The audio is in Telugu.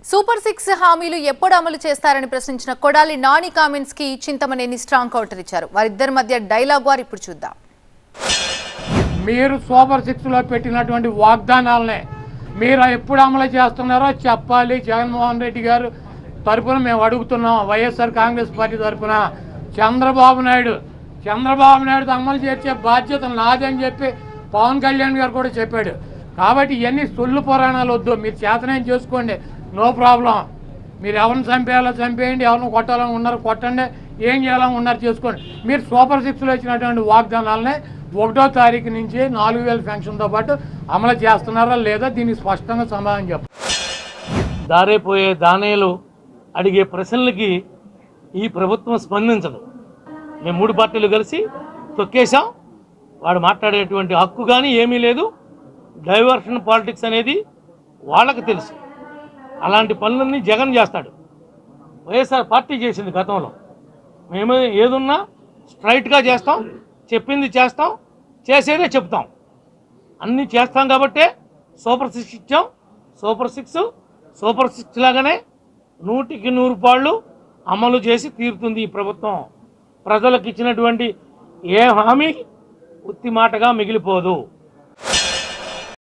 సూపర్ సిక్స్ హామీలు ఎప్పుడు అమలు చేస్తారని ప్రశ్నించిన కొడాలి నాని కామెంట్స్ కి చింతమనేని స్ట్రాంగ్ కౌంటర్ ఇచ్చారు వారిద్దరి మధ్య డైలాగ్ వారు ఇప్పుడు చూద్దాం మీరు సూపర్ సిక్స్లో పెట్టినటువంటి వాగ్దానాలనే మీరు ఎప్పుడు అమలు చేస్తున్నారో చెప్పాలి జగన్మోహన్ రెడ్డి గారు తరపున మేము అడుగుతున్నాం వైఎస్ఆర్ కాంగ్రెస్ పార్టీ తరపున చంద్రబాబు నాయుడు చంద్రబాబు నాయుడు అమలు చేసే బాధ్యత నాదని చెప్పి పవన్ కళ్యాణ్ గారు కూడా చెప్పాడు కాబట్టి ఇవన్నీ సొల్లు పురాణాలు వద్దు మీరు చేతనేం చేసుకోండి నో ప్రాబ్లం మీరు ఎవరిని చంపేయాలో చంపేయండి ఎవరిని కొట్టాలని ఉన్నారు కొట్టండి ఏం చేయాలని ఉన్నారు చేసుకోండి మీరు సూపర్ సిక్స్లో ఇచ్చినటువంటి వాగ్దానాలనే ఒకటో తారీఖు నుంచి నాలుగు వేల పెన్షన్తో పాటు అమలు చేస్తున్నారా లేదా దీనికి స్పష్టంగా సమాధానం చెప్పండి దారైపోయే దానేలు అడిగే ప్రశ్నలకి ఈ ప్రభుత్వం స్పందించదు మేము మూడు పార్టీలు కలిసి తొక్కేశాం వాడు మాట్లాడేటువంటి హక్కు కానీ ఏమీ లేదు డైవర్షన్ పాలిటిక్స్ అనేది వాళ్ళకి తెలుసు అలాంటి పనులన్నీ జగన్ చేస్తాడు వైఎస్ఆర్ పార్టీ చేసింది గతంలో మేము ఏదున్నా స్ట్రైట్గా చేస్తాం చెప్పింది చేస్తాం చేసేదే చెప్తాం అన్నీ చేస్తాం కాబట్టే సూపర్ సిక్స్ ఇచ్చాం సూపర్ సిక్స్ సూపర్ సిక్స్ లాగానే నూటికి నూరు పాళ్ళు అమలు చేసి తీరుతుంది ఈ ప్రభుత్వం ప్రజలకు ఇచ్చినటువంటి ఏ హామీ ఉత్తి మాటగా మిగిలిపోదు